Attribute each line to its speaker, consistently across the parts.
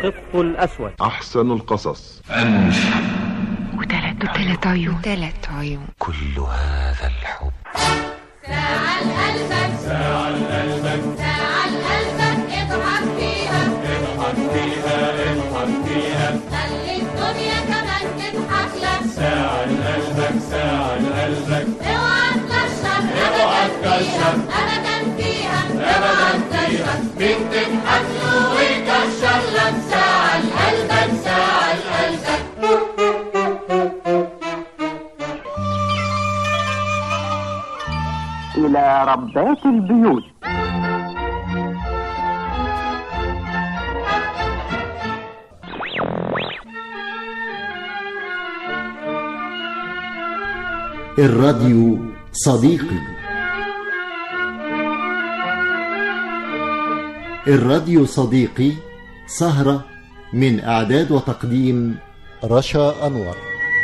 Speaker 1: القط الأسود
Speaker 2: أحسن القصص
Speaker 3: وثلاث وثلاث عيون ثلاث عيون
Speaker 4: كل هذا الحب
Speaker 5: ساعة لقلبك ساعة لقلبك ساعة لقلبك اضحك فيها اضحك فيها اضحك فيها خلي الدنيا كمان تضحك لك ساعة لقلبك ساعة لقلبك اوعى تكشر اوعى تكشر ابدا فيها ابدا فيها مين تضحك له ويكشر لك ساعة لقلبك ساعة لقلبك
Speaker 6: إلى ربات البيوت
Speaker 7: الراديو صديقي الراديو صديقي سهرة من إعداد وتقديم رشا أنور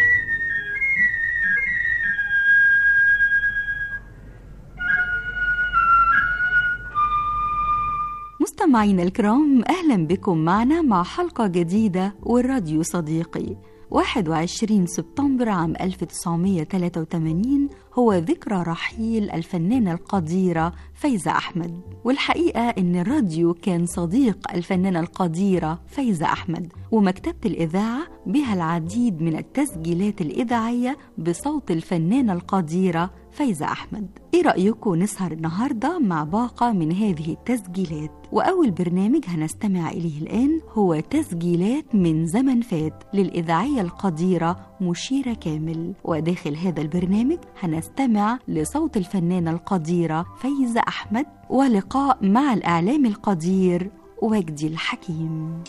Speaker 8: مستمعينا الكرام أهلا بكم معنا مع حلقة جديدة والراديو صديقي 21 سبتمبر عام 1983 هو ذكرى رحيل الفنانة القديرة فايزة أحمد والحقيقة إن الراديو كان صديق الفنانة القديرة فايزة أحمد ومكتبة الإذاعة بها العديد من التسجيلات الإذاعية بصوت الفنانة القديرة فايزة أحمد إيه رأيكم نسهر النهاردة مع باقة من هذه التسجيلات وأول برنامج هنستمع إليه الآن هو تسجيلات من زمن فات للإذاعية القديرة مشيرة كامل وداخل هذا البرنامج هنستمع لصوت الفنانة القديرة فايزة أحمد ولقاء مع الإعلام القدير وجدي الحكيم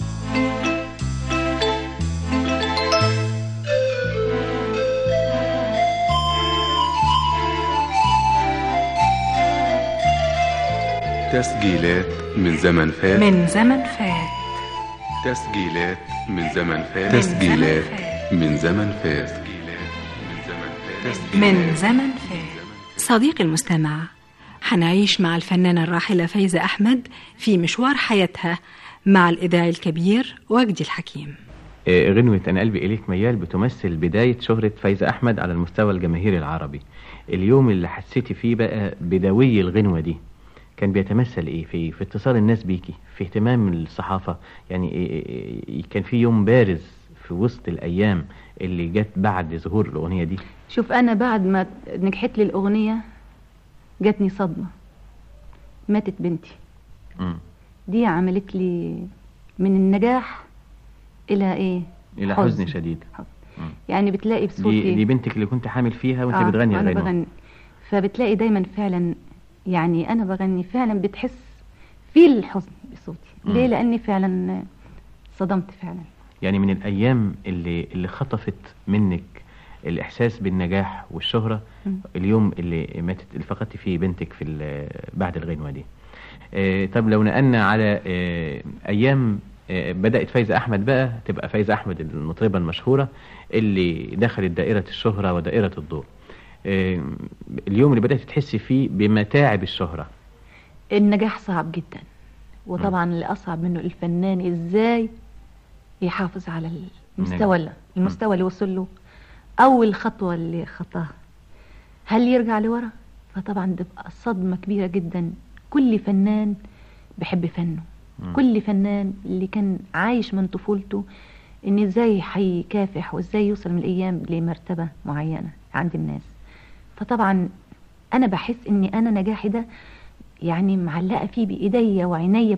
Speaker 9: تسجيلات من زمن فات
Speaker 3: من زمن فات
Speaker 9: تسجيلات من زمن فات
Speaker 3: من
Speaker 9: تسجيلات
Speaker 3: زمن
Speaker 9: من زمن فات
Speaker 3: من زمن فات صديقي المستمع حنعيش مع الفنانة الراحلة فايزة أحمد في مشوار حياتها مع الإذاعي الكبير وجدي الحكيم
Speaker 10: آه، غنوة أنا قلبي إليك ميال بتمثل بداية شهرة فايزة أحمد على المستوى الجماهيري العربي اليوم اللي حسيتي فيه بقى بدوي الغنوة دي كان بيتمثل إيه في في اتصال الناس بيكي في اهتمام الصحافة يعني إيه- إيه- كان في يوم بارز في وسط الأيام اللي جت بعد ظهور الأغنية دي
Speaker 11: شوف انا بعد ما نجحت لي الاغنيه جاتني صدمه ماتت بنتي
Speaker 10: مم.
Speaker 11: دي عملت لي من النجاح الى ايه
Speaker 10: إلى حزن شديد
Speaker 11: يعني بتلاقي
Speaker 10: دي,
Speaker 11: بصوتي
Speaker 10: دي بنتك اللي كنت حامل فيها وانت
Speaker 11: آه،
Speaker 10: بتغني
Speaker 11: وأنا
Speaker 10: الغنوة
Speaker 11: بغني فبتلاقي دايما فعلا يعني انا بغني فعلا بتحس في الحزن بصوتي
Speaker 10: مم.
Speaker 11: ليه لاني فعلا صدمت فعلا
Speaker 10: يعني من الأيام اللي اللي خطفت منك الإحساس بالنجاح والشهرة
Speaker 11: مم.
Speaker 10: اليوم اللي ماتت اللي فقدت فيه بنتك في ال- بعد الغنوة دي آه، طب لو نقلنا على آه، أيام آه، بدأت فايزة أحمد بقى تبقى فايزة أحمد المطربة المشهورة اللي دخلت دائرة الشهرة ودائرة الضوء آه، اليوم اللي بدأت تحسي فيه بمتاعب الشهرة
Speaker 11: النجاح صعب جدا وطبعا اللي اصعب منه الفنان ازاي يحافظ على المستوى اللي المستوى اللي وصل له او الخطوه اللي خطاها هل يرجع لورا فطبعا تبقى صدمه كبيره جدا كل فنان بحب فنه
Speaker 12: مم.
Speaker 11: كل فنان اللي كان عايش من طفولته ان ازاي هيكافح وازاي يوصل من الايام لمرتبه معينه عند الناس فطبعا انا بحس اني انا نجاحي ده يعني معلقه فيه بايديا وعينيا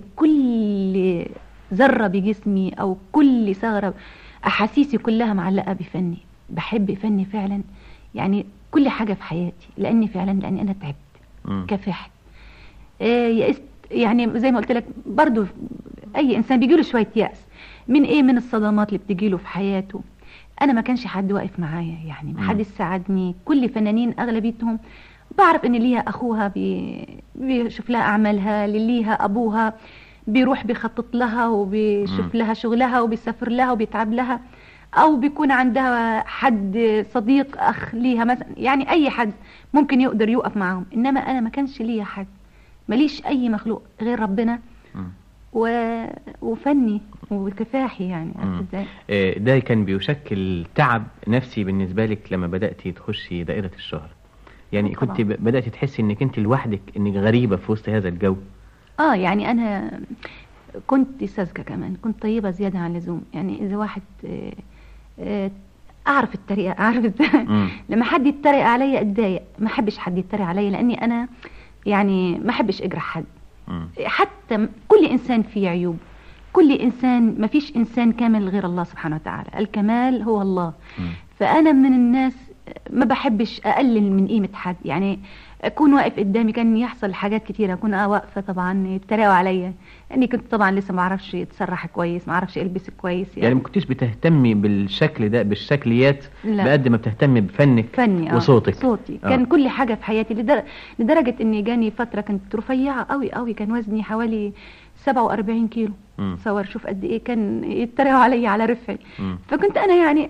Speaker 11: بكل ذره بجسمي او كل ثغره احاسيسي كلها معلقه بفني بحب فني فعلا يعني كل حاجه في حياتي لاني فعلا لاني انا تعبت كافحت آه، يأست يعني زي ما قلت لك برضو اي انسان بيجيله شويه يأس من ايه من الصدمات اللي بتجيله في حياته انا ما كانش حد واقف معايا يعني ما حد ساعدني كل فنانين اغلبيتهم بعرف ان ليها اخوها بي... بيشوف لها اعمالها اللي ليها ابوها بيروح بيخطط لها وبيشوف
Speaker 12: مم.
Speaker 11: لها شغلها وبيسافر لها وبيتعب لها او بيكون عندها حد صديق اخ ليها مثلا يعني اي حد ممكن يقدر يوقف معاهم انما انا ما كانش ليا حد ماليش اي مخلوق غير ربنا و... وفني وكفاحي يعني
Speaker 10: مم.
Speaker 11: عارفة ازاي
Speaker 10: آه، ده كان بيشكل تعب نفسي بالنسبة لك لما بدأتي تخشي دائرة الشهرة يعني
Speaker 11: طبعاً.
Speaker 10: كنت ب- بدأتي تحسي انك انت لوحدك انك غريبة في وسط هذا الجو
Speaker 11: اه يعني انا كنت ساذجه كمان كنت طيبه زياده عن اللزوم يعني اذا واحد آه، آه، اعرف التريقه اعرف ازاي
Speaker 10: مم.
Speaker 11: لما حد يتريق عليا اتضايق ما احبش حد يتريق عليا لاني انا يعني ما احبش اجرح حد
Speaker 10: مم.
Speaker 11: حتى م- كل انسان فيه عيوب كل انسان ما فيش انسان كامل غير الله سبحانه وتعالى الكمال هو الله
Speaker 10: مم.
Speaker 11: فانا من الناس ما بحبش اقلل من قيمه حد يعني اكون واقف قدامي كان يحصل حاجات كتيره اكون اه واقفه طبعا يتريقوا عليا لاني كنت طبعا لسه ما اعرفش اتسرح كويس ما اعرفش البس كويس
Speaker 10: يعني
Speaker 11: يعني,
Speaker 10: ما كنتيش بتهتمي بالشكل ده بالشكليات
Speaker 11: لا.
Speaker 10: بقد ما بتهتمي بفنك
Speaker 11: فني اه
Speaker 10: وصوتك
Speaker 11: صوتي
Speaker 10: آه.
Speaker 11: كان كل حاجه في حياتي لدر... لدرجه اني جاني فتره كنت رفيعه قوي قوي كان وزني حوالي 47 كيلو
Speaker 10: مم.
Speaker 11: تصور شوف قد ايه كان يتريقوا عليا على رفعي
Speaker 10: مم.
Speaker 11: فكنت انا يعني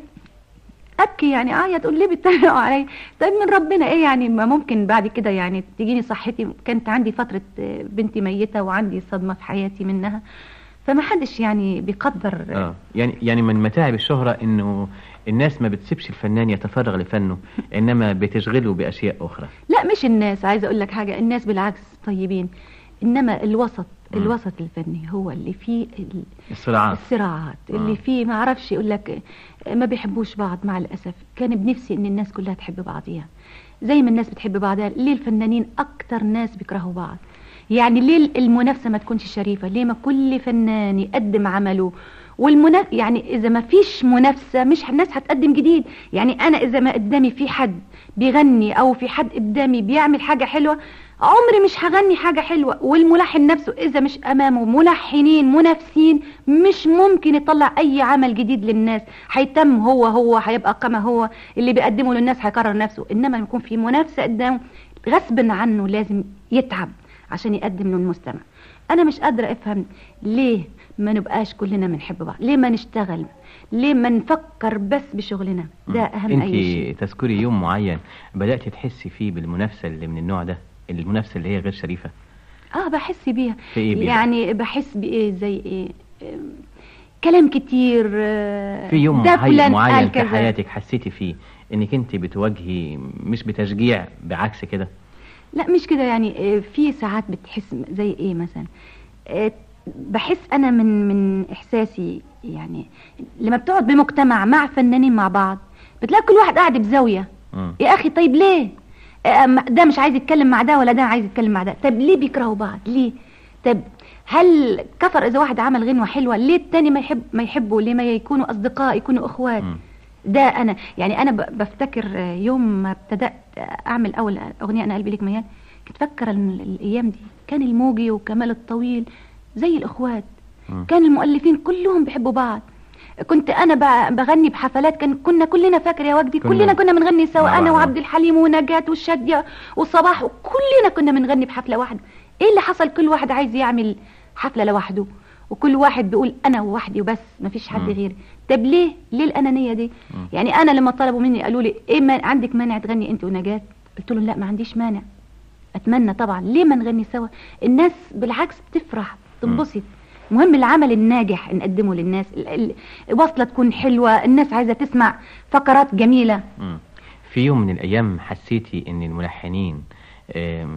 Speaker 11: ابكي يعني اعيط تقول ليه بيتريقوا عليا طيب من ربنا ايه يعني ما ممكن بعد كده يعني تجيني صحتي كانت عندي فتره آه، بنتي ميته وعندي صدمه في حياتي منها فما حدش يعني بيقدر
Speaker 10: اه يعني يعني من متاعب الشهرة انه الناس ما بتسيبش الفنان يتفرغ لفنه انما بتشغله باشياء اخرى
Speaker 11: لا مش الناس عايزه اقول لك حاجه الناس بالعكس طيبين انما الوسط
Speaker 10: مم.
Speaker 11: الوسط الفني هو اللي فيه ال-
Speaker 10: الصراعات
Speaker 11: الصراعات
Speaker 10: آه.
Speaker 11: اللي فيه ما اعرفش يقول لك ما بيحبوش بعض مع الاسف كان بنفسي ان الناس كلها تحب بعضيها زي ما الناس بتحب بعضها ليه الفنانين اكتر ناس بيكرهوا بعض يعني ليه المنافسه ما تكونش شريفه ليه ما كل فنان يقدم عمله والمنا يعني اذا ما فيش منافسه مش الناس هتقدم جديد يعني انا اذا ما قدامي في حد بيغني او في حد قدامي بيعمل حاجه حلوه عمري مش هغني حاجه حلوه والملحن نفسه اذا مش امامه ملحنين منافسين مش ممكن يطلع اي عمل جديد للناس هيتم هو هو هيبقى كما هو اللي بيقدمه للناس هيكرر نفسه انما يكون في منافسه قدامه غصب عنه لازم يتعب عشان يقدم للمستمع انا مش قادره افهم ليه ما نبقاش كلنا بنحب بعض ليه ما نشتغل ليه ما نفكر بس بشغلنا ده اهم اي شيء
Speaker 10: انت تذكري يوم معين بدأتي تحسي فيه بالمنافسة اللي من النوع ده المنافسة اللي هي غير شريفة
Speaker 11: اه بحس بيها
Speaker 10: في ايه بيها؟
Speaker 11: يعني بحس بايه زي ايه آم، كلام كتير آه،
Speaker 10: في يوم
Speaker 11: ده
Speaker 10: معين,
Speaker 11: فلان
Speaker 10: معين
Speaker 11: قال
Speaker 10: في
Speaker 11: كذا.
Speaker 10: حياتك حسيتي فيه انك انت بتواجهي مش بتشجيع بعكس كده
Speaker 11: لا مش كده يعني آه، في ساعات بتحس زي ايه مثلا آه، بحس انا من من احساسي يعني لما بتقعد بمجتمع مع فنانين مع بعض بتلاقي كل واحد قاعد بزاويه
Speaker 10: مم.
Speaker 11: يا اخي طيب ليه آه، ما- ده مش عايز يتكلم مع ده ولا ده عايز يتكلم مع ده طب ليه بيكرهوا بعض ليه طب هل كفر اذا واحد عمل غنوه حلوه ليه التاني ما يحب ما يحبه ليه ما يكونوا اصدقاء يكونوا اخوات
Speaker 10: مم.
Speaker 11: ده انا يعني انا ب- بفتكر آه، يوم ما ابتدات اعمل اول اغنيه انا قلبي لك ميال كنت فاكره إن الايام دي كان الموجي وكمال الطويل زي الاخوات
Speaker 10: مم.
Speaker 11: كان المؤلفين كلهم بيحبوا بعض كنت انا ب- بغني بحفلات كان كنا كلنا فاكر يا وجدي
Speaker 10: كنا
Speaker 11: كلنا كنا بنغني سوا
Speaker 10: مع
Speaker 11: انا
Speaker 10: بعض.
Speaker 11: وعبد الحليم ونجاة والشادية والصباح وكلنا كنا بنغني بحفله واحده ايه اللي حصل كل واحد عايز يعمل حفله لوحده وكل واحد بيقول انا وحدي وبس مفيش حد
Speaker 10: مم.
Speaker 11: غيري طب ليه ليه الانانيه دي
Speaker 10: مم.
Speaker 11: يعني انا لما طلبوا مني قالوا لي ايه ما عندك مانع تغني انت ونجاة قلت لهم لا ما عنديش مانع اتمنى طبعا ليه ما نغني سوا الناس بالعكس بتفرح تنبسط المهم العمل الناجح نقدمه للناس ال- ال- وصلة تكون حلوة الناس عايزة تسمع فقرات جميلة
Speaker 10: مم. في يوم من الايام حسيتي ان الملحنين آم،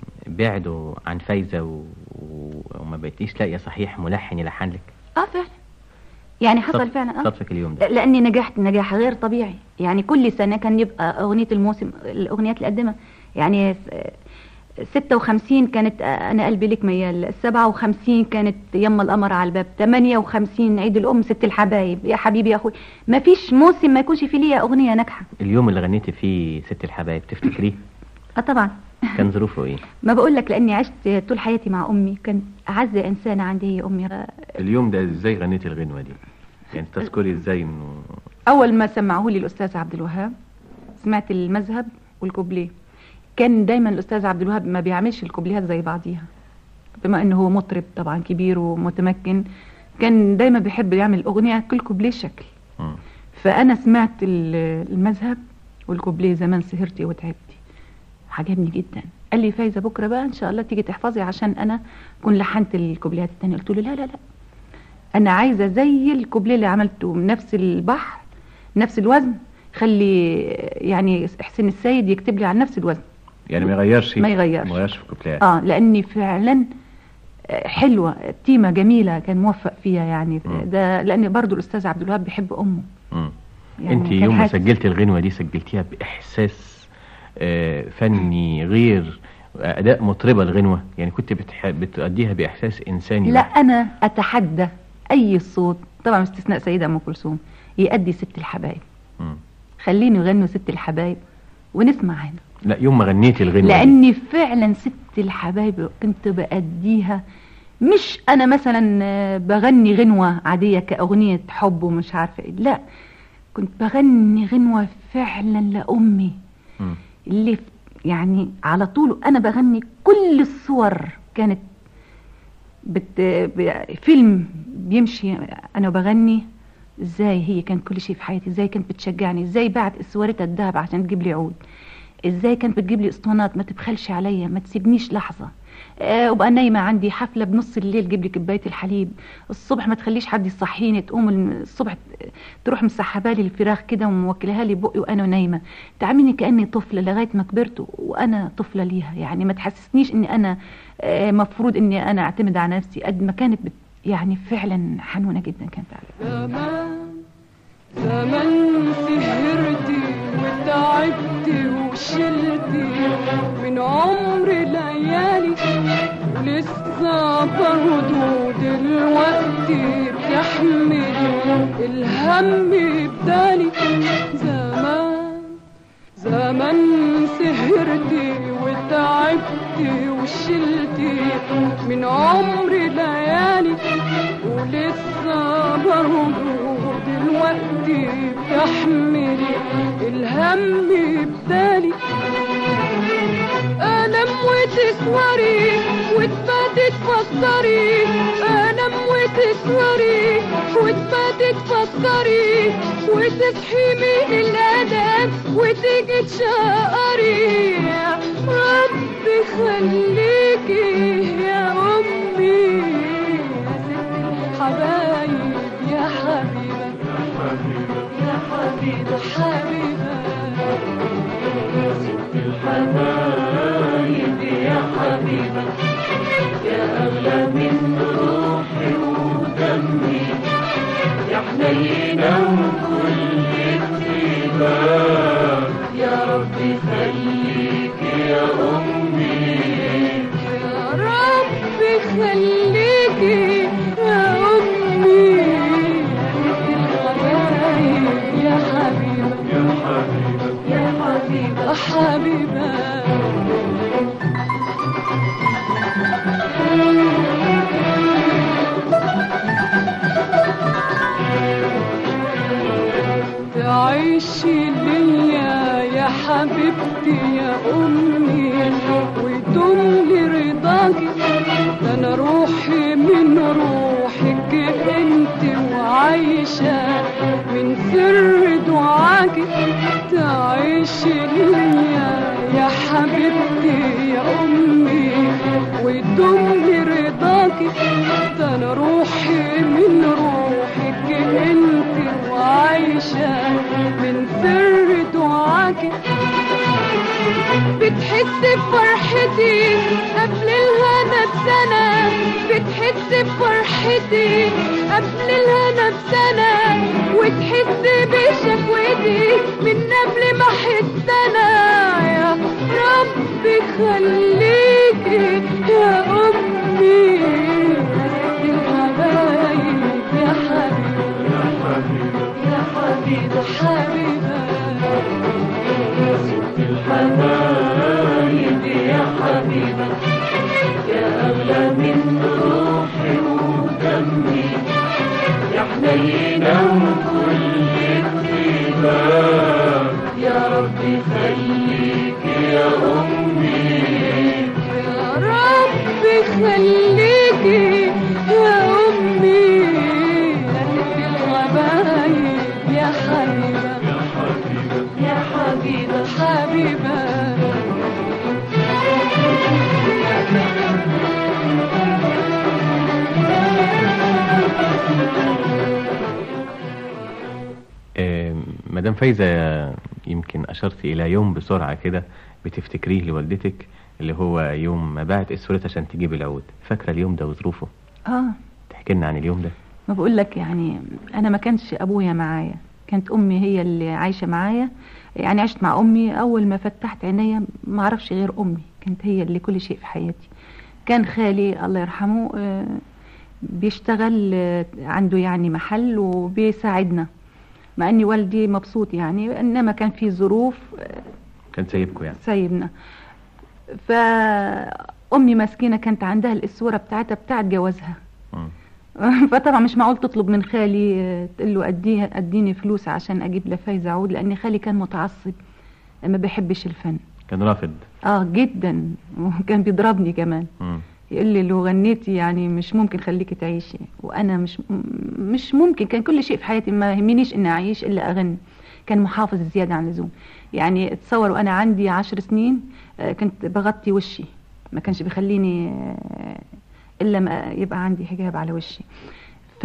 Speaker 10: بعدوا عن فايزة و... و- وما بقيتيش لاقية صحيح ملحن يلحن لك
Speaker 11: اه فعلا يعني حصل
Speaker 10: صدف-
Speaker 11: فعلا اه
Speaker 10: صدفك اليوم ده
Speaker 11: لاني نجحت نجاح غير طبيعي يعني كل سنة كان يبقى اغنية الموسم الاغنيات اللي اقدمها يعني س- 56 كانت انا قلبي لك ميال 57 كانت يما القمر على الباب 58 عيد الام ست الحبايب يا حبيبي يا اخوي ما فيش موسم ما يكونش فيه ليا اغنيه ناجحه
Speaker 10: اليوم اللي غنيتي فيه ست الحبايب تفتكريه
Speaker 11: اه طبعا
Speaker 10: كان ظروفه ايه
Speaker 11: ما بقول لك لاني عشت طول حياتي مع امي كانت اعز انسانه عندي هي امي
Speaker 10: اليوم ده ازاي غنيتي الغنوة دي يعني تذكري ازاي انه
Speaker 11: اول ما سمعه لي الاستاذ عبد الوهاب سمعت المذهب والكوبليه كان دايما الاستاذ عبد الوهاب ما بيعملش الكوبليهات زي بعضيها بما انه هو مطرب طبعا كبير ومتمكن كان دايما بيحب يعمل اغنيه كل كوبليه شكل
Speaker 10: مم.
Speaker 11: فانا سمعت ال- المذهب والكوبليه زمان سهرتي وتعبتي عجبني جدا قال لي فايزه بكره بقى ان شاء الله تيجي تحفظي عشان انا كنت لحنت الكوبليهات التانية قلت له لا لا لا انا عايزه زي الكوبليه اللي عملته من نفس البحر نفس الوزن خلي يعني حسين السيد يكتب لي على نفس الوزن
Speaker 10: يعني ما يغيرش
Speaker 11: ما يغيرش.
Speaker 10: ما يغيرش في الكوبليهات
Speaker 11: اه لاني فعلا آه، حلوه تيمه جميله كان موفق فيها يعني
Speaker 10: مم.
Speaker 11: ده لان برضو الاستاذ عبد الوهاب بيحب امه
Speaker 10: مم.
Speaker 11: يعني
Speaker 10: انت
Speaker 11: كان
Speaker 10: يوم ما
Speaker 11: حاسس-
Speaker 10: سجلت الغنوه دي سجلتيها باحساس آه، فني غير اداء مطربه الغنوه يعني كنت بتح... بتؤديها باحساس انساني
Speaker 11: لا
Speaker 10: بحت.
Speaker 11: انا اتحدى اي صوت طبعا باستثناء سيده ام كلثوم يأدي ست الحبايب
Speaker 10: مم.
Speaker 11: خليني يغنوا ست الحبايب ونسمع هنا
Speaker 10: لا يوم ما غنيتي الغنوه دي.
Speaker 11: لاني فعلا ست الحبايب كنت بأديها مش انا مثلا آه، بغني غنوة عادية كأغنية حب ومش عارفة ايه لا كنت بغني غنوة فعلا لأمي
Speaker 10: مم.
Speaker 11: اللي ف- يعني على طول انا بغني كل الصور كانت بت... ب... فيلم بيمشي انا بغني ازاي هي كانت كل شيء في حياتي ازاي كانت بتشجعني ازاي باعت اسوارتها الذهب عشان تجيب لي عود ازاي كانت بتجيب لي اسطوانات ما تبخلش عليا ما تسيبنيش لحظه آه وبقى نايمه عندي حفله بنص الليل جيب لي كوبايه الحليب الصبح ما تخليش حد يصحيني تقوم الم- الصبح ت- تروح مسحبه لي الفراخ كده وموكلها لي بقي وانا نايمه تعاملني كاني طفله لغايه ما كبرت وانا طفله ليها يعني ما تحسسنيش اني انا آه مفروض اني انا اعتمد على نفسي قد ما كانت بت يعني فعلا حنونه جدا كانت عليا
Speaker 1: زمان زمان سهرتي وتعبتي وشلتي من عمر ليالي ولسه برضو دلوقتي بتحملي الهم بدالي زمان زمان سهرتي وتعبتي وشلتي من عمري ليالي ولسه برضو دلوقتي بتحملي الهم بدالي ألم وتسوري وتباتي تفكري ألم وتسوري وتباتي تفكري وتصحي من الألم وتيجي تشقري يا ربي خليكي يا أمي يا ست الحبايب يا حبيبة يا حبيبة حبيبة الحبايب يا حبيبة يا أغلى من روحي ودمي يا حنينة وكل طيبة يا ربي خليك يا أمي يا ربي خليكي يا أمي يا الحبايب يا حبيبة يا حبيبة يا حبيبة حبيبة تعيشي ليا يا حبيبتي يا أمي ويدوم لي رضاكي ده أنا روحي من روحك انت وعايشة من سر دعاكي تعيشي ليا يا حبيبتي يا أمي ويدوم لي رضاكي ده أنا روحي من روحك انت وعايشة من سر دعاكي بتحس بفرحتي قبل الهنا بسنة بتحس بفرحتي قبل الهنا بسنة وتحس بشكوتي من قبل ما احس انا يا ربي خليكي يا امي يا الحبايب يا حبيبي يا حبيبة حبيبة الحبايب يا حبيبة يا أغلى من روحي ودمي يا حنينة وكل طيبة يا ربي خليك يا أمي يا ربي خليكي يا أمي يا ست الحبايب يا حبيبة يا حبيبة حبيبة
Speaker 10: مدام فايزة يمكن أشرت إلى يوم بسرعة كده بتفتكريه لوالدتك اللي هو يوم ما بعت السوريت عشان تجيب العود فاكرة اليوم ده وظروفه
Speaker 11: اه
Speaker 10: تحكي لنا عن اليوم ده
Speaker 11: ما بقول لك يعني انا ما كانش ابويا معايا كانت امي هي اللي عايشه معايا يعني عشت مع امي اول ما فتحت عينيا ما اعرفش غير امي كانت هي اللي كل شيء في حياتي كان خالي الله يرحمه آه، بيشتغل آه، عنده يعني محل وبيساعدنا مع اني والدي مبسوط يعني انما كان في ظروف آه،
Speaker 10: كان سايبكم يعني
Speaker 11: سايبنا فأمي مسكينة كانت عندها الإسورة بتاعتها بتاعت جوازها فطبعا مش معقول تطلب من خالي آه، تقول له أديه أديني فلوس عشان أجيب لفايزة عود لأن خالي كان متعصب ما بيحبش الفن
Speaker 10: كان رافض
Speaker 11: اه جدا وكان بيضربني كمان
Speaker 10: مم.
Speaker 11: يقول لي لو غنيتي يعني مش ممكن خليكي تعيشي وانا مش مش ممكن كان كل شيء في حياتي ما يهمنيش اني اعيش الا اغني كان محافظ زياده عن اللزوم يعني اتصور وانا عندي عشر سنين آه، كنت بغطي وشي ما كانش بيخليني آه، الا ما يبقى عندي حجاب على وشي ف...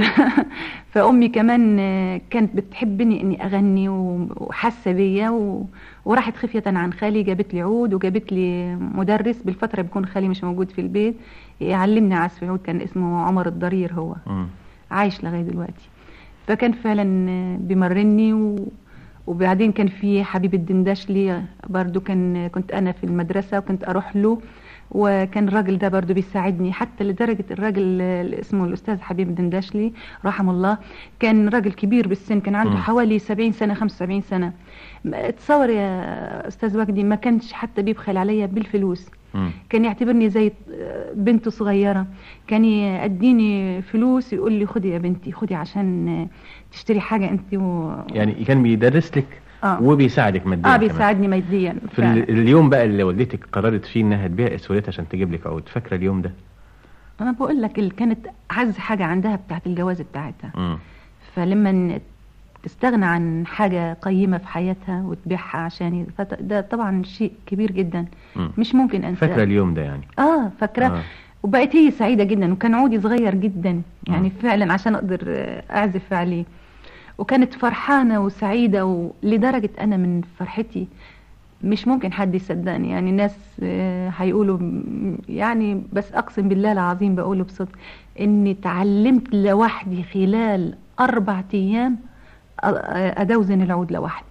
Speaker 11: فامي كمان آه، كانت بتحبني اني اغني و- وحاسه بيا و... وراحت خفيه عن خالي جابت لي عود وجابت لي مدرس بالفتره بيكون خالي مش موجود في البيت يعلمني عزف العود كان اسمه عمر الضرير هو
Speaker 10: مم.
Speaker 11: عايش لغايه دلوقتي فكان فعلا آه، بيمرني و... وبعدين كان في حبيب الدندشلي برضو كان كنت انا في المدرسه وكنت اروح له وكان الراجل ده برضو بيساعدني حتى لدرجه الراجل اللي اسمه الاستاذ حبيب الدندشلي رحمه الله كان راجل كبير بالسن كان عنده
Speaker 10: مم.
Speaker 11: حوالي 70 سنه 75 سنه ما- تصور يا استاذ وجدي ما كانش حتى بيبخل عليا بالفلوس
Speaker 10: مم.
Speaker 11: كان يعتبرني زي بنته صغيرة كان يديني فلوس يقول لي خدي يا بنتي خدي عشان تشتري حاجة انت و...
Speaker 10: يعني كان بيدرس لك
Speaker 11: اه,
Speaker 10: وبيساعدك ماديا
Speaker 11: آه
Speaker 10: كمان.
Speaker 11: بيساعدني ماديا
Speaker 10: في ال- اليوم بقى اللي والدتك قررت فيه انها تبيع السوريت عشان تجيب لك عود فاكره اليوم ده
Speaker 11: انا بقول لك اللي كانت اعز حاجة عندها بتاعت الجواز بتاعتها
Speaker 10: مم.
Speaker 11: فلما تستغنى عن حاجة قيمة في حياتها وتبيعها عشاني فت- ده طبعا شيء كبير جدا
Speaker 10: مم.
Speaker 11: مش ممكن انساه
Speaker 10: فاكره اليوم ده يعني
Speaker 11: اه فاكره
Speaker 10: آه.
Speaker 11: وبقت هي سعيده جدا وكان عودي صغير جدا يعني فعلا عشان اقدر آه، اعزف عليه وكانت فرحانه وسعيده ولدرجه انا من فرحتي مش ممكن حد يصدقني يعني الناس آه، هيقولوا م- يعني بس اقسم بالله العظيم بقوله بصدق اني تعلمت لوحدي خلال اربع ايام أ- ادوزن العود لوحدي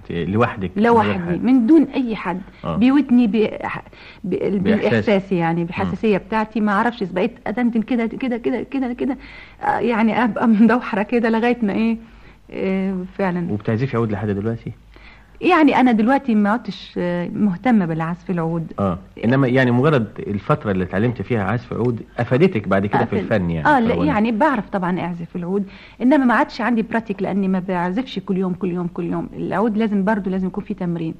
Speaker 10: لوحدك من غير
Speaker 11: لوحدي
Speaker 10: حد.
Speaker 11: من دون اي حد
Speaker 10: آه.
Speaker 11: بيودني ب... ب...
Speaker 10: بإحساس.
Speaker 11: بالاحساس يعني بالحساسيه بتاعتي ما اعرفش بقيت ادندن كده كده كده كده كده آه، يعني ابقى مدوحره كده لغايه ما ايه آه، فعلا
Speaker 10: وبتعزفي عود لحد دلوقتي
Speaker 11: يعني انا دلوقتي ما عدتش آه، مهتمه بالعزف العود
Speaker 10: اه انما يعني مجرد الفتره اللي اتعلمت فيها عزف عود افادتك بعد كده في
Speaker 11: آه،
Speaker 10: الفن يعني
Speaker 11: اه
Speaker 10: في
Speaker 11: لا
Speaker 10: الغنى.
Speaker 11: يعني بعرف طبعا اعزف العود انما ما عادش عندي براتيك لاني ما بعزفش كل يوم كل يوم كل يوم العود لازم برضو لازم يكون فيه تمرين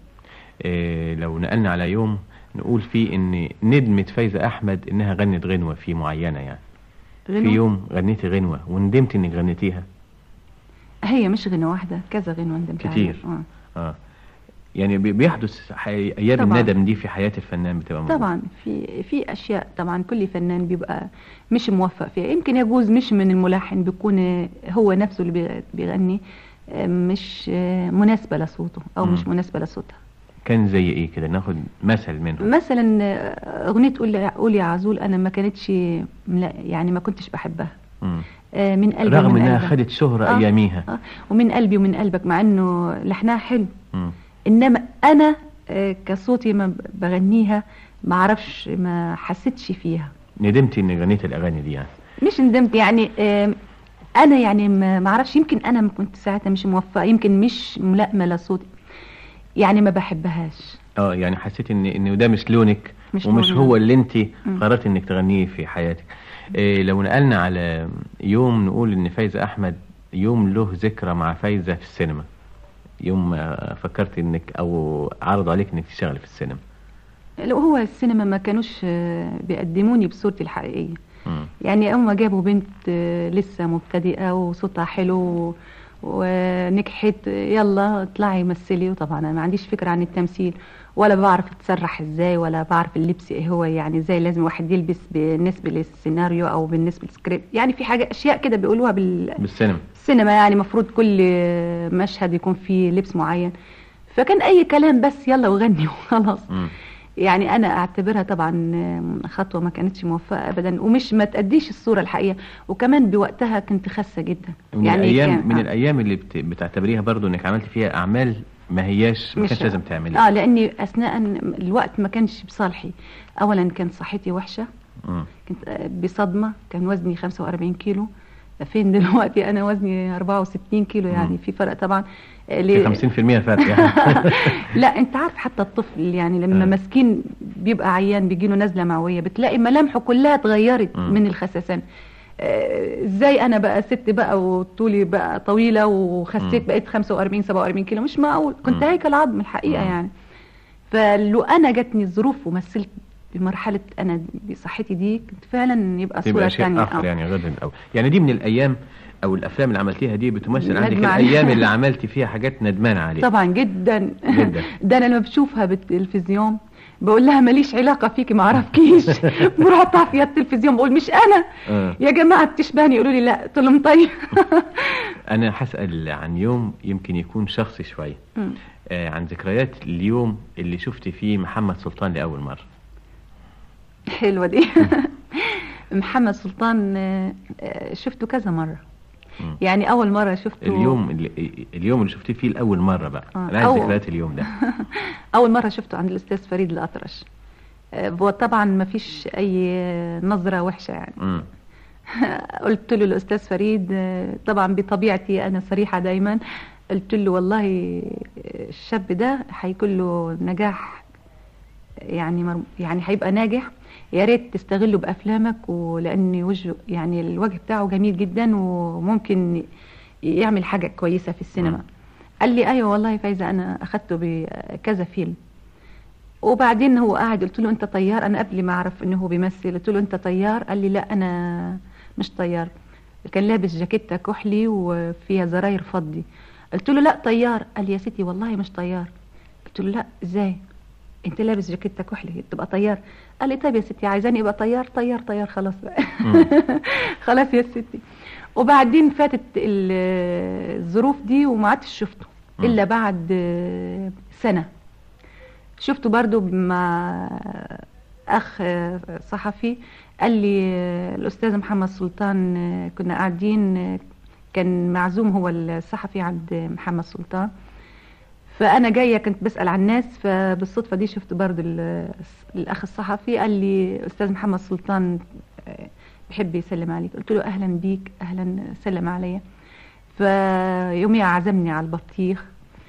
Speaker 10: إيه لو نقلنا على يوم نقول فيه ان ندمت فايزه احمد انها غنت غنوه في معينه يعني في
Speaker 11: غنوة؟
Speaker 10: يوم غنيتي غنوه وندمت انك غنيتيها
Speaker 11: هي مش غنوه واحده كذا غنوه ندمت
Speaker 10: كتير.
Speaker 11: عليها. آه.
Speaker 10: اه يعني بي- بيحدث حي... ايام
Speaker 11: طبعاً.
Speaker 10: الندم دي في حياه الفنان بتبقى موجودة.
Speaker 11: طبعا في في اشياء طبعا كل فنان بيبقى مش موفق فيها يمكن يجوز مش من الملحن بيكون هو نفسه اللي بي- بيغني آه، مش آه، مناسبه لصوته او
Speaker 10: مم.
Speaker 11: مش مناسبه لصوتها
Speaker 10: كان زي ايه كده ناخد مثل منهم
Speaker 11: مثلا آه، اغنيه قول يا- قول يا عزول انا ما كانتش لا يعني ما كنتش بحبها
Speaker 10: مم.
Speaker 11: آه، من قلبي
Speaker 10: رغم
Speaker 11: ومن
Speaker 10: انها
Speaker 11: قلبك.
Speaker 10: خدت شهره
Speaker 11: آه.
Speaker 10: اياميها
Speaker 11: آه، ومن قلبي ومن قلبك مع انه لحنها حلو
Speaker 10: مم.
Speaker 11: انما انا آه، كصوتي ما ب- بغنيها ما اعرفش ما حسيتش فيها
Speaker 10: ندمتي انك غنيت الاغاني دي يعني
Speaker 11: مش ندمت يعني آم، انا يعني ما ما اعرفش يمكن انا ما كنت ساعتها مش موفقه يمكن مش ملائمه لصوتي يعني ما بحبهاش
Speaker 10: اه يعني حسيت ان ان ده مش لونك
Speaker 11: مش
Speaker 10: ومش
Speaker 11: لوني.
Speaker 10: هو اللي انت
Speaker 11: مم.
Speaker 10: قررت انك تغنيه في حياتك إيه لو نقلنا على يوم نقول ان فايزه احمد يوم له ذكرى مع فايزه في السينما يوم ما فكرت انك او عرض عليك انك تشتغلي في السينما
Speaker 11: لو هو السينما ما كانوش آه، بيقدموني بصورتي الحقيقيه
Speaker 10: مم.
Speaker 11: يعني اول ما جابوا بنت آه، لسه مبتدئه وصوتها حلو ونجحت يلا اطلعي مثلي وطبعا انا ما عنديش فكره عن التمثيل ولا بعرف اتسرح ازاي ولا بعرف اللبس ايه هو يعني ازاي لازم واحد يلبس بالنسبه للسيناريو او بالنسبه للسكريبت يعني في حاجه اشياء كده بيقولوها بال
Speaker 10: بالسينما
Speaker 11: السينما يعني مفروض كل مشهد يكون فيه لبس معين فكان اي كلام بس يلا وغني وخلاص
Speaker 10: مم.
Speaker 11: يعني انا اعتبرها طبعا خطوه ما كانتش موفقه ابدا ومش ما تاديش الصوره الحقيقيه وكمان بوقتها كنت خاسه جدا
Speaker 10: من
Speaker 11: يعني
Speaker 10: الايام
Speaker 11: كان-
Speaker 10: من
Speaker 11: آه.
Speaker 10: الايام اللي بت... بتعتبريها برضو انك عملت فيها اعمال ما هياش ما
Speaker 11: مش-
Speaker 10: كانش لازم تعمليها
Speaker 11: اه لاني اثناء الوقت ما كانش بصالحي اولا كان صحتي وحشه
Speaker 10: مم.
Speaker 11: كنت آه، بصدمه كان وزني 45 كيلو فين دلوقتي انا وزني 64 كيلو يعني في فرق طبعا آه، ليه-
Speaker 10: في 50% فرق يعني
Speaker 11: لا انت عارف حتى الطفل يعني لما
Speaker 10: آه.
Speaker 11: مسكين بيبقى عيان بيجيله نزله معويه بتلاقي ملامحه كلها اتغيرت
Speaker 10: مم.
Speaker 11: من الخسسان آه، ازاي انا بقى ست بقى وطولي بقى طويله وخسيت
Speaker 10: مم.
Speaker 11: بقيت 45 47 كيلو مش معقول كنت
Speaker 10: مم.
Speaker 11: هيكل عظم الحقيقه
Speaker 10: مم.
Speaker 11: يعني فلو انا جاتني الظروف ومثلت بمرحله انا بصحتي دي كنت فعلا يبقى صوره
Speaker 10: تبقى شيء
Speaker 11: ثانيه
Speaker 10: اخر يعني غير الاول يعني دي من الايام او الافلام اللي عملتيها دي بتمثل عندك
Speaker 11: ندمان.
Speaker 10: الايام اللي عملتي فيها حاجات ندمان عليها
Speaker 11: طبعا جدا
Speaker 10: جدا.
Speaker 11: ده انا لما بشوفها بالتلفزيون بقول لها ماليش علاقه فيكي ما اعرفكيش بروح اقطع فيها التلفزيون بقول مش انا
Speaker 10: آه.
Speaker 11: يا جماعه بتشبهني يقولوا لي لا قلت لهم طيب
Speaker 10: انا هسال عن يوم يمكن يكون شخصي شويه
Speaker 11: مم.
Speaker 10: آه عن ذكريات اليوم اللي شفت فيه محمد سلطان لاول مره
Speaker 11: حلوه دي محمد سلطان آه، آه، شفته كذا مره
Speaker 10: مم.
Speaker 11: يعني اول مره شفته
Speaker 10: اليوم اللي اليوم اللي شفتيه فيه لاول مره بقى
Speaker 11: آه.
Speaker 10: انا عايز
Speaker 11: أول-
Speaker 10: ذكريات اليوم ده
Speaker 11: اول مره شفته عند الاستاذ فريد الاطرش آه، هو طبعا ما فيش اي نظره وحشه يعني
Speaker 10: مم.
Speaker 11: قلت له الاستاذ فريد آه، طبعا بطبيعتي انا صريحه دايما قلت له والله آه، الشاب ده هيكون له نجاح يعني مر- يعني هيبقى ناجح يا ريت تستغله بافلامك ولان وجهه يعني الوجه بتاعه جميل جدا وممكن يعمل حاجه كويسه في السينما
Speaker 10: مم.
Speaker 11: قال لي ايوه والله فايزه انا اخدته بكذا فيلم وبعدين هو قاعد قلت له انت طيار انا قبل ما اعرف انه هو بيمثل قلت له انت طيار قال لي لا انا مش طيار كان لابس جاكيته كحلي وفيها زراير فضي قلت له لا طيار قال لي يا ستي والله مش طيار قلت له لا ازاي انت لابس جاكيته كحلي تبقى طيار قال لي طيب يا ستي عايزاني ابقى طيار طيار طيار خلاص بقى
Speaker 10: مم.
Speaker 11: خلاص يا ستي وبعدين فاتت ال- الظروف دي وما عدتش شفته
Speaker 10: مم.
Speaker 11: الا بعد آه، سنه شفته برضو مع اخ آه، صحفي قال لي آه، الاستاذ محمد سلطان آه، كنا قاعدين آه، كان معزوم هو الصحفي عند محمد سلطان فانا جايه كنت بسال عن الناس فبالصدفه دي شفت برضو ال- الاخ الصحفي قال لي استاذ محمد سلطان آه، بيحب يسلم عليك قلت له اهلا بيك اهلا سلم عليا فيوميها عزمني على البطيخ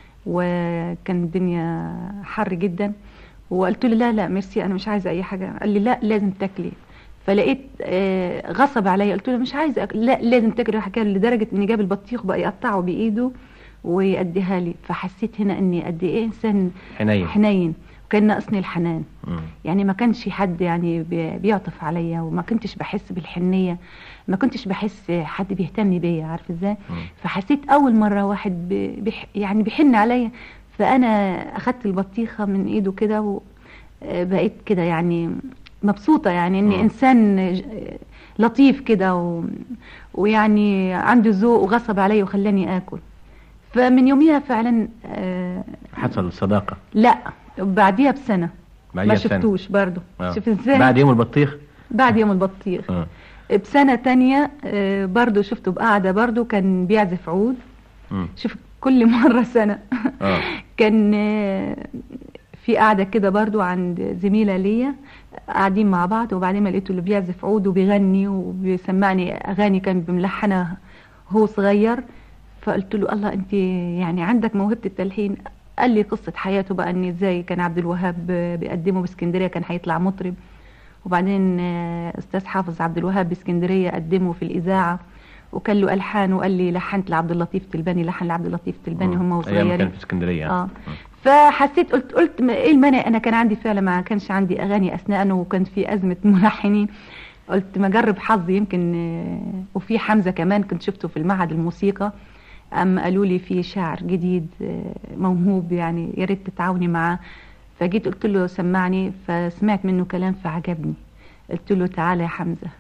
Speaker 11: وكان الدنيا حر جدا وقلت له لا لا ميرسي انا مش عايزه اي حاجه قال لي لا لازم تاكلي فلقيت آه، غصب عليا قلت له مش عايزه أكل. لا لازم تاكلي حكايه لدرجه اني جاب البطيخ بقى يقطعه بايده ويأديها لي فحسيت هنا اني قد ايه انسان
Speaker 10: حنين
Speaker 11: حنين وكان ناقصني الحنان
Speaker 10: مم.
Speaker 11: يعني ما كانش حد يعني بي- بيعطف عليا وما كنتش بحس بالحنيه ما كنتش بحس حد بيهتم بيا عارف ازاي
Speaker 10: مم.
Speaker 11: فحسيت اول مره واحد بي بيح يعني بيحن عليا فانا اخدت البطيخه من ايده كده وبقيت كده يعني مبسوطه يعني اني
Speaker 10: مم.
Speaker 11: انسان ج- لطيف كده و... ويعني عنده ذوق وغصب عليا وخلاني اكل فمن يوميها فعلا آه
Speaker 10: حصل صداقه
Speaker 11: لا بعديها بسنه
Speaker 10: بعديها
Speaker 11: ما
Speaker 10: بسنة.
Speaker 11: شفتوش برضه
Speaker 10: آه.
Speaker 11: شوف ازاي
Speaker 10: بعد يوم البطيخ
Speaker 11: بعد يوم البطيخ
Speaker 10: آه.
Speaker 11: بسنة تانية آه، برضو شفته بقعدة برضو كان بيعزف عود
Speaker 10: مم.
Speaker 11: شوف كل مرة سنة
Speaker 10: اه
Speaker 11: كان آه، في قعدة كده برضو عند زميلة ليا قاعدين مع بعض وبعدين ما لقيته اللي بيعزف عود وبيغني وبيسمعني أغاني كان بملحنها هو صغير فقلت له الله أنت يعني عندك موهبة التلحين قال لي قصة حياته بقى ان ازاي كان عبد الوهاب بيقدمه باسكندرية كان هيطلع مطرب وبعدين آه، استاذ حافظ عبد الوهاب باسكندرية قدمه في الإذاعة وكان له ألحان وقال لي لحنت لعبد اللطيف تلباني لحن لعبد اللطيف تلباني هم
Speaker 10: ايام
Speaker 11: وصغيرين
Speaker 10: كان في اسكندريه
Speaker 11: اه
Speaker 10: مم.
Speaker 11: فحسيت قلت قلت ما- ايه المانع انا كان عندي فعلا ما كانش عندي اغاني اثناء وكان في ازمه ملحنين قلت ما اجرب حظي يمكن آه، وفي حمزه كمان كنت شفته في المعهد الموسيقى اما قالوا لي في شاعر جديد آه، موهوب يعني يا ريت تتعاوني معاه فجيت قلت له سمعني فسمعت منه كلام فعجبني قلت له تعالى يا حمزه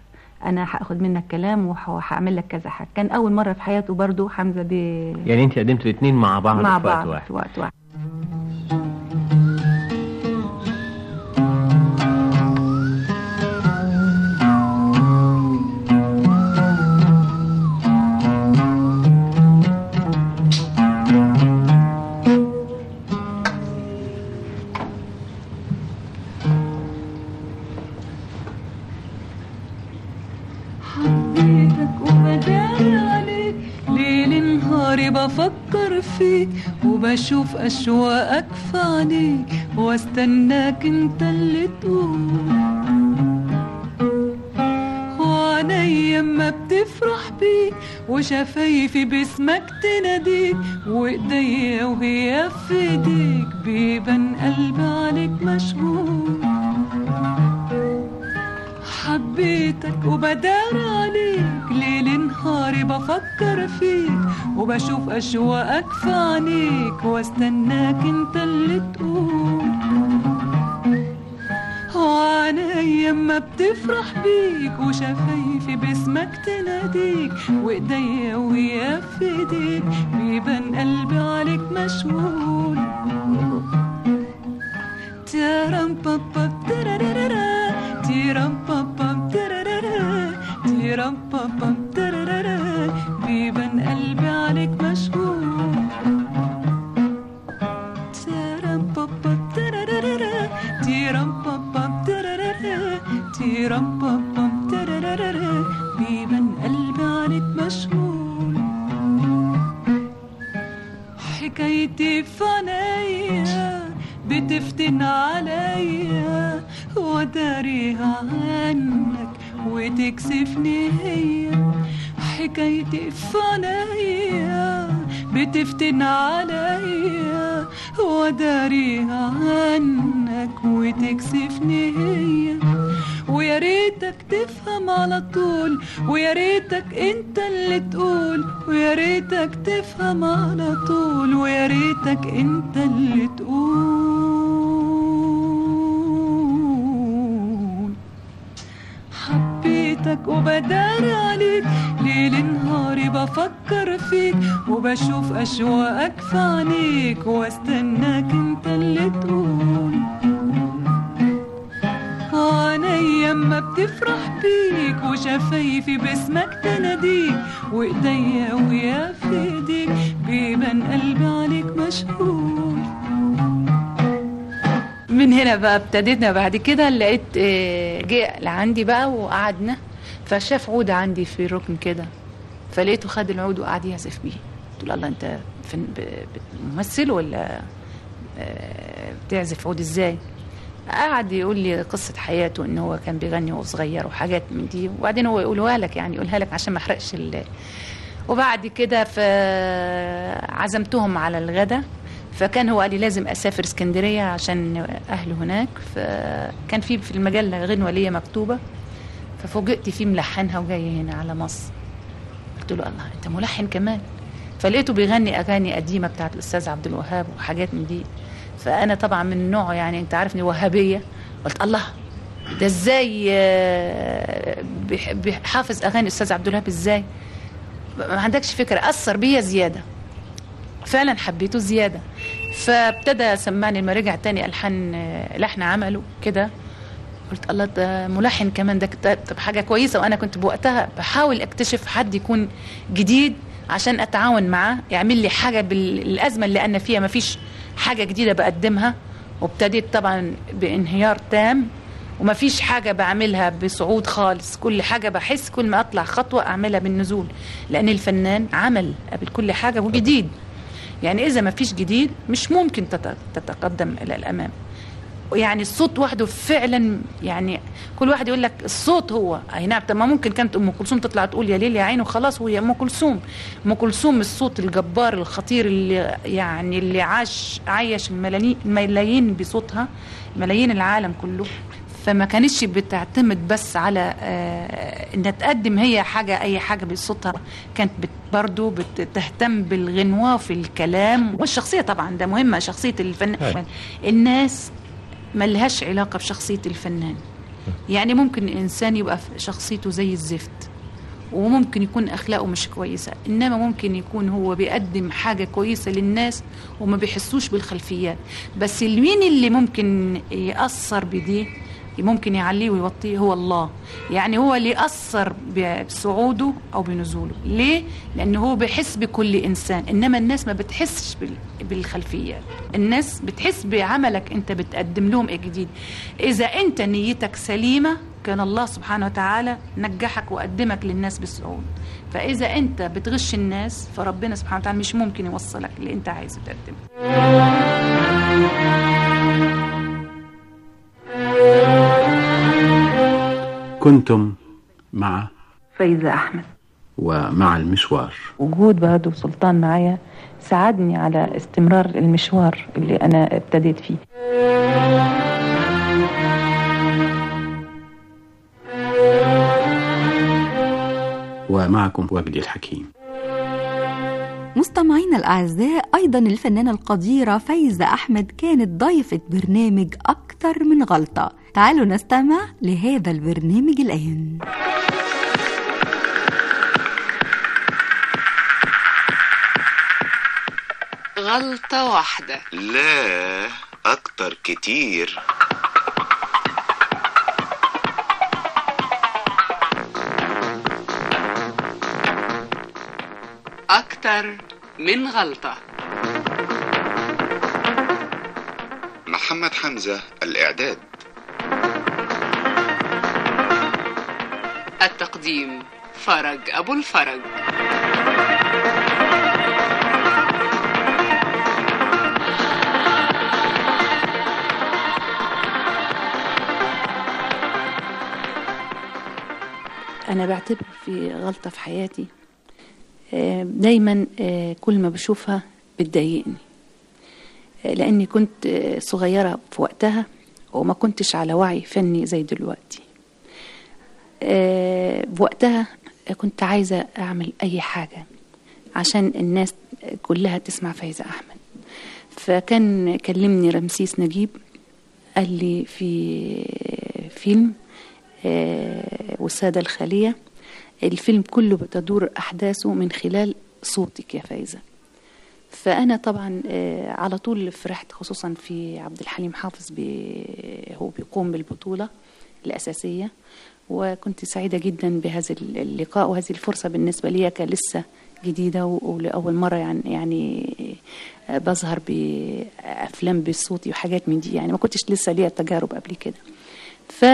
Speaker 11: انا هاخد منك كلام وح- وهعمل لك كذا حاجه كان اول مره في حياته برضو حمزه ب...
Speaker 10: يعني انت قدمتوا الاثنين مع بعض
Speaker 11: مع
Speaker 10: في وقت
Speaker 11: بعض
Speaker 10: واحد
Speaker 11: في وقت واحد
Speaker 2: حبيتك وبداري عليك ليل نهاري بفكر فيك وبشوف أشواقك في عينيك واستناك انت اللي تقول وعينيا ما بتفرح بيك وشفايفي باسمك تناديك وايديا وهي في ايديك بيبان قلبي عليك مشغول حبيتك وبدار عليك ليل نهاري بفكر فيك وبشوف أشواقك في عينيك واستناك انت اللي تقول وعينيا ما بتفرح بيك وشفايفي باسمك تناديك وايديا ويا في ايديك بيبان قلبي عليك مشغول تيرام بابا تيرارارا تيرام بابا تيرارارا تيرام بابا تيرارارا بيبان قلبي عليك مشغول تيرام بابا تيرارارا تيرام بابا تيرارارا تيرام بابا تيرارارا بيبان قلبي عليك مشغول حكايتي في عينيا بتفتن عليا وداريها عنك وتكسفني هي حكايتي في عينيا بتفتن عليا وداريها عنك وتكسفني هي ويا ريتك تفهم على طول ويا ريتك انت اللي تقول ويا ريتك تفهم على طول ويا ريتك انت اللي تقول حبيتك وبدار عليك ليل نهاري بفكر فيك وبشوف أشواقك في عينيك واستناك انت اللي تقول عينيا ما بتفرح بيك وشفايفي باسمك تناديك وايديا ويا في ايديك بيبان قلبي عليك مشغول
Speaker 12: من هنا بقى ابتدينا بعد كده لقيت آه، جه لعندي بقى وقعدنا فشاف عود عندي في ركن كده فلقيته خد العود وقعد يعزف بيه قلت له الله انت فن- ب- ممثل ولا آه، بتعزف عود ازاي قعد يقول لي قصة حياته ان هو كان بيغني وهو صغير وحاجات من دي وبعدين هو يقولها لك يعني يقولها لك عشان ما احرقش ال- وبعد كده فعزمتهم على الغدا فكان هو قال لي لازم اسافر اسكندريه عشان اهله هناك فكان في في المجله غنوه ليا مكتوبه ففوجئت فيه ملحنها وجاي هنا على مصر قلت له الله انت ملحن كمان فلقيته بيغني اغاني قديمه بتاعت الاستاذ عبد الوهاب وحاجات من دي فانا طبعا من نوعه يعني انت عارفني وهابيه قلت الله ده ازاي آه، بيح- بيحافظ اغاني الاستاذ عبد الوهاب ازاي ما عندكش فكره اثر بيا زياده فعلا حبيته زياده فابتدى سمعني لما رجع تاني الحان آه، لحن عمله كده قلت الله ده ملحن كمان ده كت- طب حاجه كويسه وانا كنت بوقتها بحاول اكتشف حد يكون جديد عشان اتعاون معاه يعمل لي حاجه بالازمه اللي انا فيها ما فيش حاجه جديده بقدمها وابتديت طبعا بانهيار تام وما فيش حاجة بعملها بصعود خالص كل حاجة بحس كل ما أطلع خطوة أعملها بالنزول لأن الفنان عمل قبل كل حاجة وجديد يعني إذا ما فيش جديد مش ممكن تت- تتقدم إلى الأمام يعني الصوت وحده فعلا يعني كل واحد يقول لك الصوت هو اي نعم طب ما ممكن كانت ام كلثوم تطلع تقول يا ليل يا عين وخلاص وهي ام كلثوم ام كلثوم الصوت الجبار الخطير اللي يعني اللي عاش عايش الملايين الملايين بصوتها ملايين العالم كله فما كانتش بتعتمد بس على آه انها تقدم هي حاجه اي حاجه بصوتها كانت بت برضه بتهتم بالغنوه في الكلام والشخصيه طبعا ده مهمه شخصيه الفنان الناس ملهاش علاقة بشخصية الفنان يعني ممكن الانسان يبقى في شخصيته زي الزفت وممكن يكون اخلاقه مش كويسه انما ممكن يكون هو بيقدم حاجه كويسه للناس وما بيحسوش بالخلفيات بس مين اللي ممكن ياثر بدي ممكن يعليه ويوطيه هو الله يعني هو اللي يأثر بصعوده أو بنزوله ليه؟ لأنه هو بيحس بكل إنسان إنما الناس ما بتحسش بال- بالخلفيات الناس بتحس بعملك أنت بتقدم لهم إيه جديد إذا أنت نيتك سليمة كان الله سبحانه وتعالى نجحك وقدمك للناس بالصعود فإذا أنت بتغش الناس فربنا سبحانه وتعالى مش ممكن يوصلك اللي أنت عايزه تقدمه
Speaker 13: كنتم مع
Speaker 14: فايزة أحمد
Speaker 13: ومع المشوار
Speaker 14: وجود بهدو سلطان معايا ساعدني على استمرار المشوار اللي أنا ابتديت فيه
Speaker 13: ومعكم وجدي الحكيم
Speaker 8: مستمعينا الأعزاء أيضا الفنانة القديرة فايزة أحمد كانت ضيفة برنامج أكتر من غلطة تعالوا نستمع لهذا البرنامج الآن
Speaker 15: غلطة واحدة
Speaker 16: لا أكتر كتير
Speaker 15: أكتر من غلطة
Speaker 16: محمد حمزة الإعداد
Speaker 15: التقديم فرج أبو الفرج
Speaker 12: أنا بعتبر في غلطة في حياتي آه، دايما آه، كل ما بشوفها بتضايقني آه، لأني كنت آه، صغيرة في وقتها وما كنتش على وعي فني زي دلوقتي آه، بوقتها كنت عايزة أعمل أي حاجة عشان الناس كلها تسمع فايزة أحمد فكان كلمني رمسيس نجيب قال لي في فيلم آه، والسادة الخالية الفيلم كله بتدور أحداثه من خلال صوتك يا فايزة فأنا طبعا آه، على طول فرحت خصوصا في عبد الحليم حافظ بي هو بيقوم بالبطولة الأساسية وكنت سعيدة جدا بهذا اللقاء وهذه الفرصة بالنسبة لي كلسه جديدة و- ولأول مرة يعني يعني آه، بظهر بأفلام بصوتي وحاجات من دي يعني ما كنتش لسه ليا تجارب قبل كده ف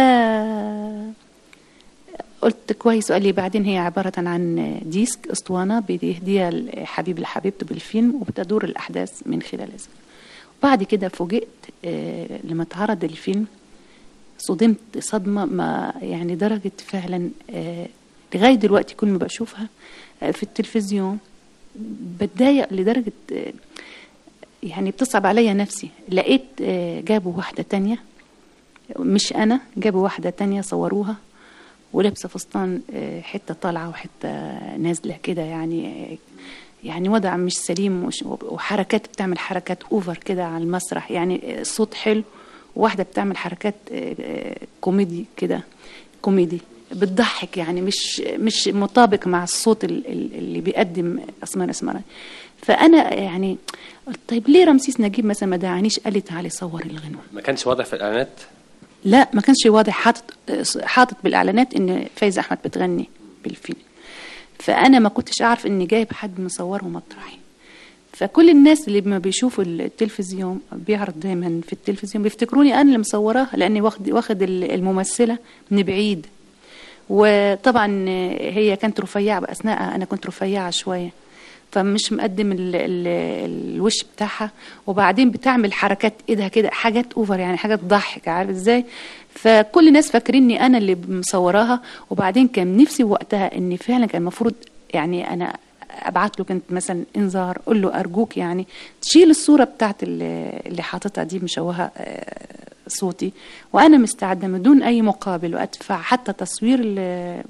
Speaker 12: قلت كويس وقال لي بعدين هي عبارة عن ديسك اسطوانة بيهديها حبيب لحبيبته بالفيلم وبتدور الأحداث من خلال اسمه بعد كده فوجئت آه، لما اتعرض الفيلم صدمت صدمة ما يعني درجة فعلا آه، لغاية دلوقتي كل ما بشوفها آه، في التلفزيون بتضايق لدرجة آه، يعني بتصعب عليا نفسي لقيت آه، جابوا واحدة تانية مش أنا جابوا واحدة تانية صوروها ولابسة فستان آه، حتة طالعة وحتة نازلة كده يعني آه، يعني وضع مش سليم وش- وحركات بتعمل حركات اوفر كده على المسرح يعني الصوت حلو وواحدة بتعمل حركات آه، آه، كوميدي كده كوميدي بتضحك يعني مش مش مطابق مع الصوت ال- ال- اللي بيقدم اسماء اسمراني فانا يعني قلت طيب ليه رمسيس نجيب مثلا ما دعانيش قال لي تعالي صور الغنوه
Speaker 17: ما كانش واضح في الاعلانات
Speaker 12: لا ما كانش واضح حاطط حاطط بالاعلانات ان فايزه احمد بتغني بالفيلم فانا ما كنتش اعرف اني جايب حد مصوره مطرحي فكل الناس اللي ما بيشوفوا التلفزيون بيعرض دايما في التلفزيون بيفتكروني انا اللي مصوراها لاني واخد واخد الممثله من بعيد وطبعا هي كانت رفيعه باثناءها انا كنت رفيعه شويه فمش مقدم ال ال الوش بتاعها وبعدين بتعمل حركات ايدها كده حاجات اوفر يعني حاجات تضحك عارف ازاي فكل الناس فاكريني انا اللي مصوراها وبعدين كان نفسي وقتها ان فعلا كان المفروض يعني انا ابعت له كنت مثلا انذار قول له ارجوك يعني تشيل الصوره بتاعت اللي اللي حاططها دي مشوهه آه، صوتي وانا مستعده من دون اي مقابل وادفع حتى تصوير ال-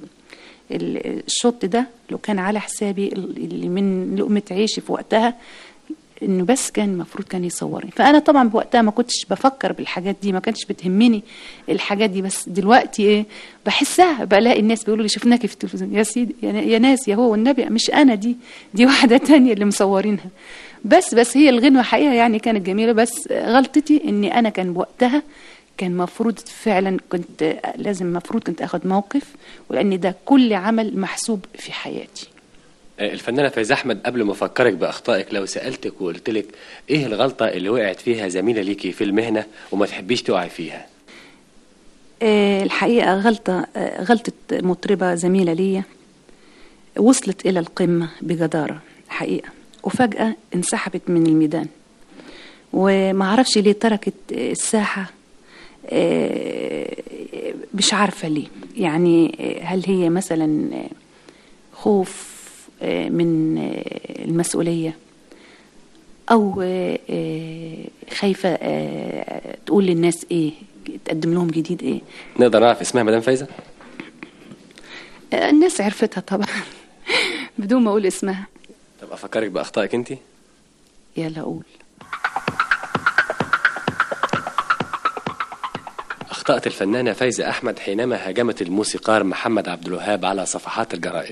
Speaker 12: ال- الشوت ده لو كان على حسابي اللي من لقمه عيشي في وقتها انه بس كان المفروض كان يصورني فانا طبعا بوقتها ما كنتش بفكر بالحاجات دي ما كانتش بتهمني الحاجات دي بس دلوقتي ايه بحسها بلاقي الناس بيقولوا لي شفناكي في التلفزيون يا سيدي يا, يا ناس يا هو والنبي مش انا دي دي واحده تانية اللي مصورينها بس بس هي الغنوه حقيقه يعني كانت جميله بس غلطتي اني انا كان بوقتها كان مفروض فعلا كنت لازم مفروض كنت اخد موقف ولان ده كل عمل محسوب في حياتي
Speaker 17: آه، الفنانة فايزة أحمد قبل ما أفكرك بأخطائك لو سألتك وقلت لك إيه الغلطة اللي وقعت فيها زميلة ليكي في المهنة وما تحبيش تقعي فيها
Speaker 12: آه، الحقيقة غلطة آه، غلطة مطربة زميلة ليا وصلت إلى القمة بجدارة حقيقة وفجأة انسحبت من الميدان وما اعرفش ليه تركت آه، الساحة آه، مش عارفة ليه يعني آه، هل هي مثلا آه، خوف آه، من آه، المسؤولية أو آه، آه، خايفة آه، تقول للناس إيه تقدم لهم جديد إيه
Speaker 17: نقدر نعرف اسمها مدام فايزة
Speaker 12: آه، الناس عرفتها طبعا بدون ما أقول اسمها
Speaker 17: طب أفكرك بأخطائك أنت
Speaker 12: يلا أقول
Speaker 17: أخطأت الفنانة فايزة أحمد حينما هاجمت الموسيقار محمد عبد الوهاب على صفحات الجرائد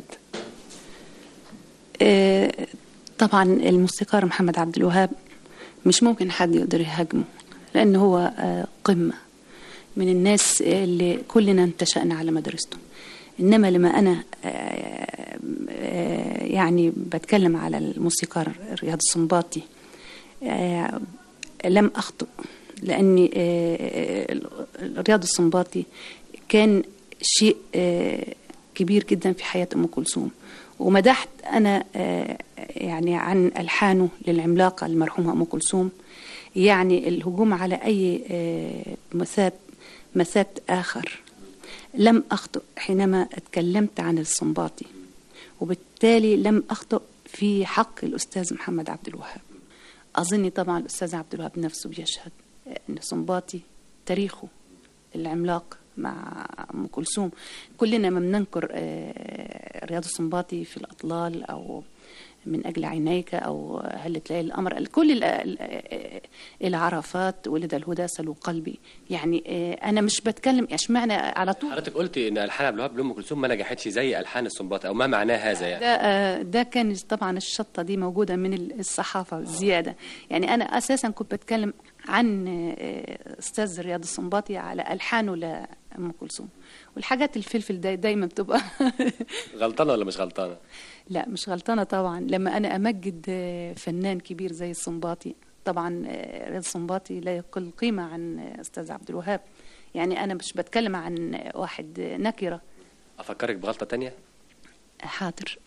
Speaker 12: آه، طبعا الموسيقار محمد عبد الوهاب مش ممكن حد يقدر يهاجمه لأنه هو آه، قمة من الناس اللي كلنا انتشأنا على مدرسته إنما لما أنا آه، آه، يعني بتكلم على الموسيقار رياض السنباطي آه، لم أخطئ لأني آه، رياض السنباطي كان شيء آه، كبير جدا في حياة أم كلثوم ومدحت أنا آه، يعني عن ألحانه للعملاقة المرحومة أم كلثوم يعني الهجوم على أي آه، مثات مثات آخر لم أخطئ حينما اتكلمت عن السنباطي وبالتالي لم أخطئ في حق الأستاذ محمد عبد الوهاب أظن طبعا الأستاذ عبد الوهاب نفسه بيشهد أن سنباطي تاريخه العملاق مع أم كلثوم كلنا ما بننكر آه، رياض السنباطي في الأطلال أو من أجل عينيك أو هل تلاقي الأمر كل ال- ال- العرفات ولد الهدى سلو قلبي يعني آه، أنا مش بتكلم اشمعنى على طول
Speaker 17: حضرتك قلتي إن ألحان عبد الوهاب لأم كلثوم ما نجحتش زي ألحان السنباطي أو ما معناه هذا يعني
Speaker 12: ده آه، ده كان طبعا الشطه دي موجوده من الصحافه زياده يعني انا اساسا كنت بتكلم عن آه، استاذ رياض السنباطي على الحانه لام كلثوم والحاجات الفلفل داي دايما بتبقى
Speaker 17: غلطانة ولا مش غلطانة
Speaker 12: لا مش غلطانه طبعا لما انا امجد آه، فنان كبير زي السنباطي طبعا آه، رياض السنباطي لا يقل قيمه عن آه، استاذ عبد الوهاب يعني انا مش بتكلم عن آه، واحد آه، نكره
Speaker 17: أفكرك بغلطة تانية
Speaker 12: حاضر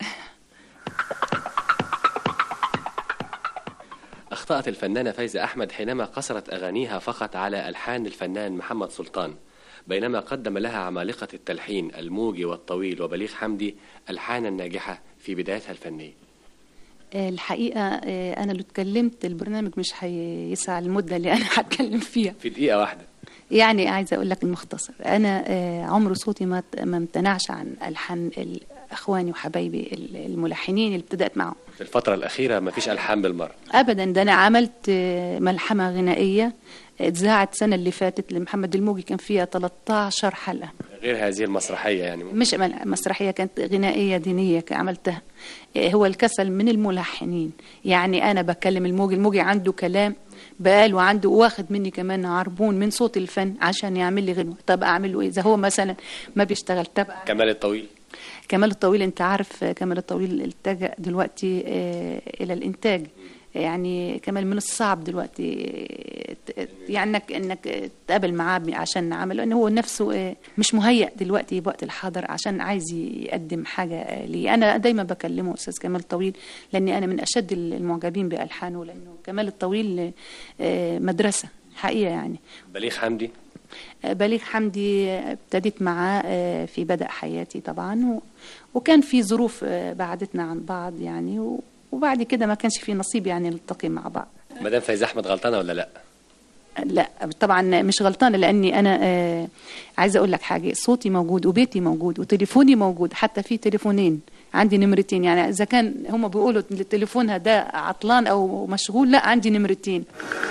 Speaker 17: أخطأت الفنانة فايزة أحمد حينما قصرت أغانيها فقط على ألحان الفنان محمد سلطان بينما قدم لها عمالقة التلحين الموجي والطويل وبليغ حمدي ألحانا ناجحة في بدايتها الفنية
Speaker 12: الحقيقة آه، أنا لو اتكلمت البرنامج مش هيسع المدة اللي أنا هتكلم فيها
Speaker 17: في دقيقة واحدة
Speaker 12: يعني عايزة أقول لك المختصر أنا آه، عمر صوتي ما ما امتنعش عن ألحان إخواني وحبايبي ال- الملحنين اللي ابتدأت معهم
Speaker 17: في الفترة الأخيرة ما فيش ألحان بالمرة
Speaker 12: أبدا ده أنا عملت آه، ملحمة غنائية اتذاعت السنة اللي فاتت لمحمد الموجي كان فيها 13 حلقة
Speaker 17: غير هذه المسرحية يعني
Speaker 12: مش مل- مسرحية كانت غنائية دينية ك- عملتها إيه هو الكسل من الملحنين يعني أنا بكلم الموجي الموجي عنده كلام بقال وعنده واخد مني كمان عربون من صوت الفن عشان يعمل لي غنوة طب أعمل له إيه إذا هو مثلا ما بيشتغل طب
Speaker 17: كمال الطويل
Speaker 12: كمال الطويل أنت عارف آه، كمال الطويل التجأ دلوقتي آه، إلى الإنتاج يعني كمال من الصعب دلوقتي آه، ت- يعني انك انك تقابل معاه عشان نعمل لان هو نفسه آه، مش مهيأ دلوقتي بوقت الحاضر عشان عايز يقدم حاجه آه، لي انا دايما بكلمه استاذ كمال الطويل لاني انا من اشد المعجبين بالحانه لانه كمال الطويل آه، مدرسه حقيقه يعني
Speaker 17: بليغ حمدي
Speaker 12: بليغ حمدي ابتديت معاه آه، في بدء حياتي طبعا و- وكان في ظروف آه، بعدتنا عن بعض يعني و- وبعد كده ما كانش في نصيب يعني نلتقي مع بعض
Speaker 17: مدام فايزة أحمد غلطانة ولا لا
Speaker 12: لا طبعا مش غلطانه لاني انا آه، عايزه اقول لك حاجه صوتي موجود وبيتي موجود وتليفوني موجود حتى في تليفونين عندي نمرتين يعني اذا كان هم بيقولوا تليفونها ده عطلان او مشغول لا عندي نمرتين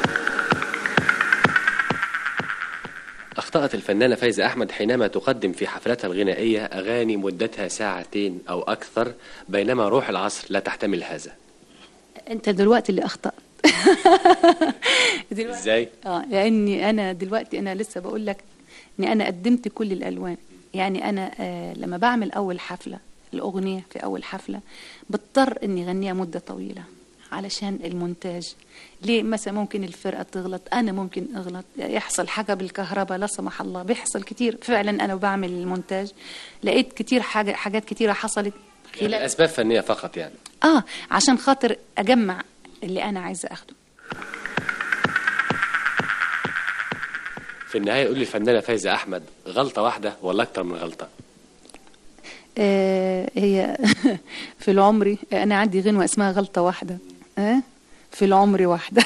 Speaker 17: أخطأت الفنانة فايزة أحمد حينما تقدم في حفلاتها الغنائية أغاني مدتها ساعتين أو أكثر بينما روح العصر لا تحتمل هذا
Speaker 12: انت دلوقتي اللي اخطات دلوقتي
Speaker 17: إزاي؟
Speaker 12: اه لاني انا دلوقتي انا لسه بقول لك اني انا قدمت كل الالوان يعني انا آه لما بعمل اول حفله الاغنيه في اول حفله بضطر اني اغنيها مده طويله علشان المونتاج ليه مثلا ممكن الفرقه تغلط انا ممكن اغلط يحصل حاجه بالكهرباء لا سمح الله بيحصل كتير فعلا انا بعمل المونتاج لقيت كتير حاجه حاجات كتيره حصلت
Speaker 17: يعني
Speaker 12: خلال
Speaker 17: أسباب فنية فقط يعني
Speaker 12: اه عشان خاطر اجمع اللي انا عايزه اخده
Speaker 17: في النهاية يقول لي الفنانة فايزة أحمد غلطة واحدة ولا أكتر من غلطة
Speaker 12: آه هي في العمر انا عندي غنوه اسمها غلطه واحده آه في العمر واحده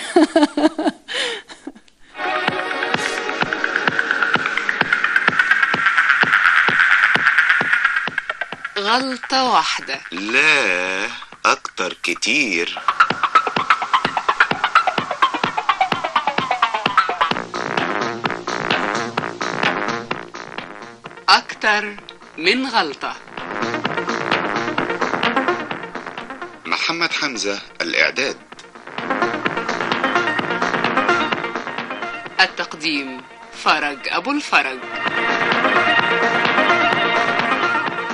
Speaker 15: غلطة واحدة
Speaker 16: لا أكتر كتير
Speaker 15: أكتر من غلطة
Speaker 16: محمد حمزة الإعداد
Speaker 15: التقديم فرج أبو الفرج